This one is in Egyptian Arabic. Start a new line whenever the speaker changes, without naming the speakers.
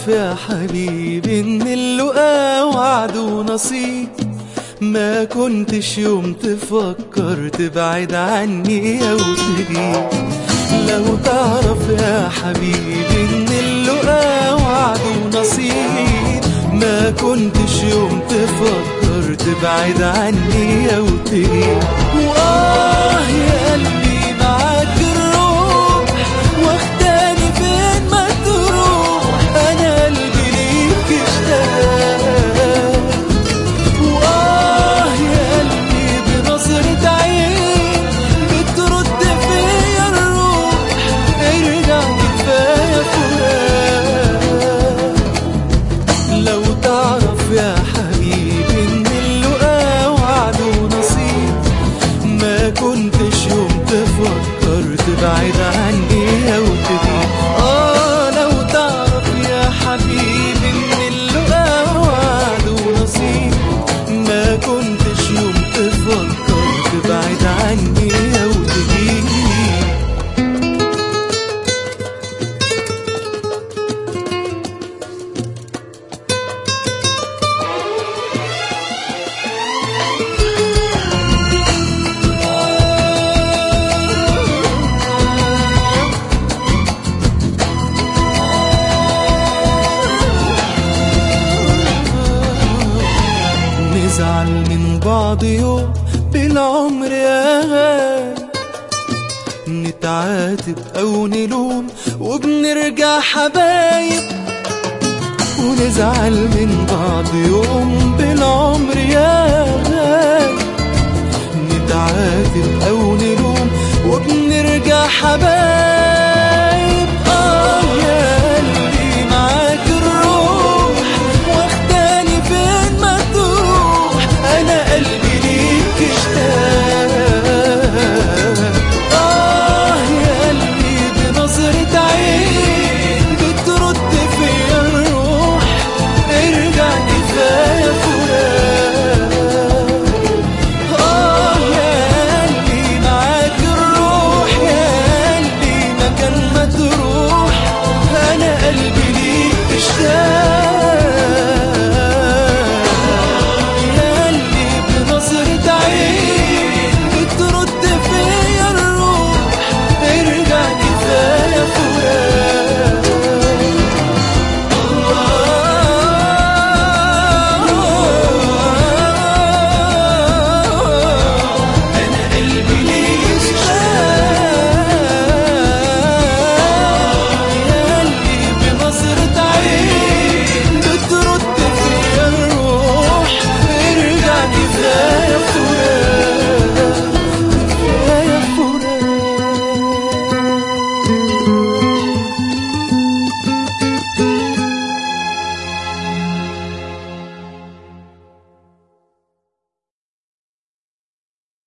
يا حبيبي ان اللقا وعد ونصيب ما كنتش يوم تفكر تبعد عني او تغيب لو تعرف يا حبيبي ان اللقا وعد ونصيب ما كنتش يوم تفكر تبعد عني او تغيب واه يا قلبي معاك الروح واخداني فين ما تروح انا قلبي ليك اشتاق وآه يا قلبي بنظرة عين بترد فيا الروح ارجع كفاية فراق لو تعرف يا حبيبي ان اللقا وعد ونصيب ما كنتش يوم تفكر تبعد عني او تغيب اه لو تعرف يا حبيبي ان اللقا وعد ونصيب ما كنتش يوم تفكر تبعد عني او تغيب نزعل من بعض يوم بالعمر يا غالي نتعاتب او نلوم وبنرجع حبايب ونزعل من بعض يوم بالعمر يا غالي نتعاتب او نلوم وبنرجع حبايب